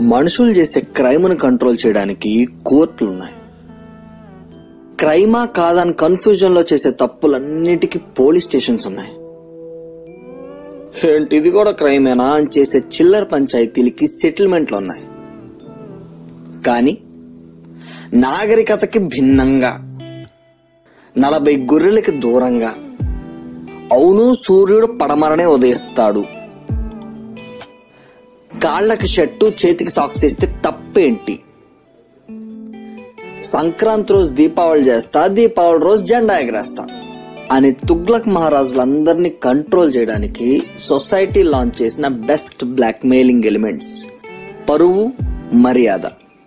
మనుషులు చేసే క్రైమ్ను కంట్రోల్ చేయడానికి కోర్టులు ఉన్నాయి క్రైమా కాదని కన్ఫ్యూజన్ లో చేసే తప్పులన్నిటికీ పోలీస్ స్టేషన్స్ ఉన్నాయి ఏంటి ఇది కూడా క్రైమేనా అని చేసే చిల్లర పంచాయతీలకి సెటిల్మెంట్లు ఉన్నాయి కానీ నాగరికతకి భిన్నంగా నలభై గొర్రెలకి దూరంగా అవును సూర్యుడు పడమరనే ఉదయిస్తాడు కాళ్ళకి షర్టు చేతికి సాక్స్ వేస్తే తప్పేంటి సంక్రాంతి రోజు దీపావళి చేస్తా దీపావళి రోజు జెండా ఎగరేస్తా అని తుగ్లక్ మహారాజులందరినీ కంట్రోల్ చేయడానికి సొసైటీ లాంచ్ చేసిన బెస్ట్ బ్లాక్ మెయిలింగ్ ఎలిమెంట్స్ పరువు మర్యాద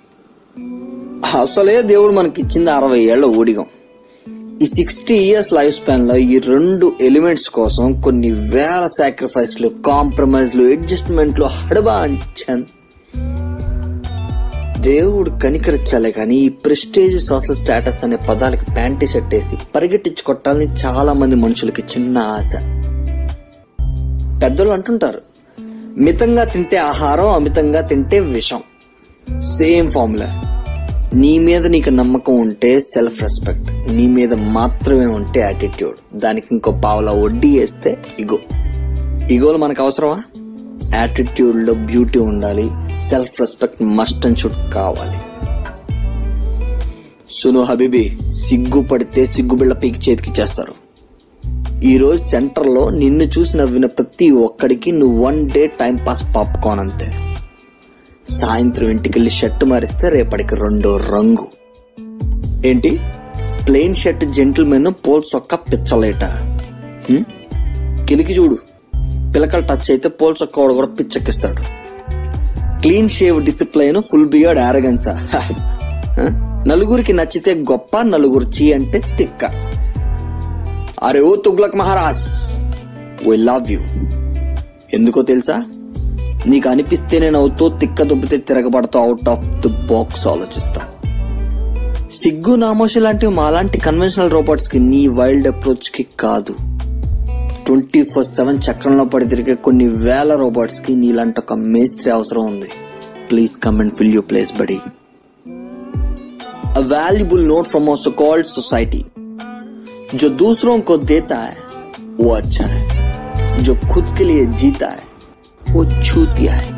అసలే దేవుడు మనకిచ్చింది అరవై ఏళ్ల ఊడిగం ఈ సిక్స్టీ ఇయర్స్ లైఫ్ స్పాన్ లో ఈ రెండు ఎలిమెంట్స్ కోసం కొన్ని వేల సాక్రిఫైస్లు కాంప్రమైజ్లు అడ్జస్ట్మెంట్లు హడబా అంచన్ దేవుడు కనికరించాలే కానీ ఈ ప్రెస్టేజ్ సోషల్ స్టేటస్ అనే పదాలకి ప్యాంటీ షర్ట్ వేసి పరిగెట్టించి కొట్టాలని చాలా మంది మనుషులకి చిన్న ఆశ పెద్దలు అంటుంటారు మితంగా తింటే ఆహారం అమితంగా తింటే విషం సేమ్ ఫార్ములా నీ మీద నీకు నమ్మకం ఉంటే సెల్ఫ్ రెస్పెక్ట్ నీ మీద మాత్రమే ఉంటే యాటిట్యూడ్ దానికి ఇంకో పావుల వడ్డీ వేస్తే ఇగో ఇగోలు మనకు అవసరమా యాటిట్యూడ్ లో బ్యూటీ ఉండాలి self respect must and should కావాలి సును హబీబీ సిగ్గుపడితే సిగ్గుబిళ్ళ పీకి చేతికి చేస్తారు ఈ రోజు సెంటర్ లో నిన్ను చూసి నవ్విన ప్రతి ఒక్కడికి నువ్వు one day time pass popcorn అంతే సాయంత్రం ఇంటికెళ్ళి షర్ట్ మారిస్తే రేపటికి రెండో రంగు ఏంటి ప్లెయిన్ షర్ట్ జెంటిల్మెన్ పోల్ సొక్క పిచ్చలేట హ్మ్? కిలికి చూడు పిలకలు టచ్ అయితే పోల్ సొక్క వాడు కూడా పిచ్చెక్కిస్తాడు clean shave discipline full beard ఆరగన్సా నలుగురికి నచ్చితే గొప్ప నలుగురు చీ అంటే తిక్క అరే ఓ Tughlaq Maharaj why love you ఎందుకో తెలుసా నీకు అనిపిస్తేనే నవ్వుతూ తిక్క దుబ్బితే తిరగబడతావు అవుట్ ఆఫ్ ది బాక్స్ ఆలోచిస్తా సిగ్గు నామోషి లాంటివి మాలాంటి కన్వెన్షనల్ రోబోట్స్ కి నీ వైల్డ్ అప్రోచ్ కి కాదు ట్వంటీ ఫోర్ సెవెన్ చక్రంలో పడి తిరిగే కొన్ని వేల రోబోట్స్ కి నీలాంటి ఒక మేస్త్రి అవసరం ఉంది please come and fill you place buddy a valuable note from so called society जो दूसरों को देता है वो अच्छा है जो खुद के लिए जीता है वो छूतिया है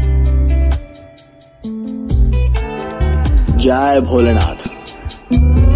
जय भोलेनाथ